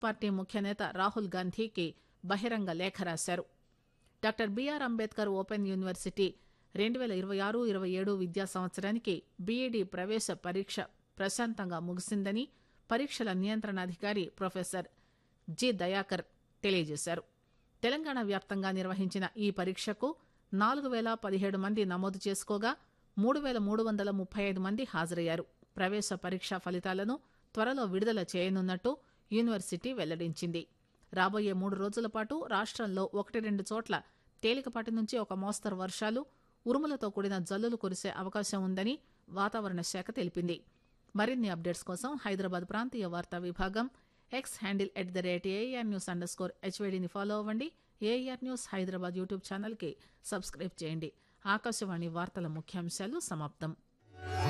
party ముఖ్య నేత రాహుల్ గాంధీకి బహిరంగ లేఖ రాశారు doctor B R Ambedkar open university రెండు వేల ఇరవై ఆరు ఇరవై ఏడు విద్యా సంవత్సరానికి బీఈడీ ప్రవేశ పరీక్ష ప్రశాంతంగా ముగిసిందని పరీక్షల నియంత్రణాధికారి ప్రొఫెసర్ జి దయాకర్ తెలియజేశారు తెలంగాణ వ్యాప్తంగా నిర్వహించిన ఈ పరీక్షకు నాలుగు వేల పదిహేడు మంది నమోదు చేసుకోగా మూడు వేల మూడు వందల ముప్పై ఐదు మంది హాజరయ్యారు ప్రవేశ పరీక్ష ఫలితాలను త్వరలో విడుదల చేయనున్నట్టు యూనివర్సిటీ వెల్లడించింది రాబోయే మూడు రోజుల పాటు రాష్ట్రంలో ఒకటి రెండు చోట్ల తేలికపాటి నుంచి ఒక మోస్తరు వర్షాలు ఉరుములతో కూడిన జల్లులు కురిసే అవకాశం ఉందని వాతావరణ శాఖ తెలిపింది మరిన్ని అప్డేట్స్ కోసం హైదరాబాద్ ప్రాంతీయ వార్తా విభాగం X handle at the rate AR news underscore స్కోర్ హెచ్వేడిని ఫాలో అవ్వండి ఏఆర్ న్యూస్ హైదరాబాద్ యూట్యూబ్ ఛానల్కి సబ్స్క్రైబ్ చేయండి ఆకాశవాణి వార్తల ముఖ్యాంశాలు సమాప్తం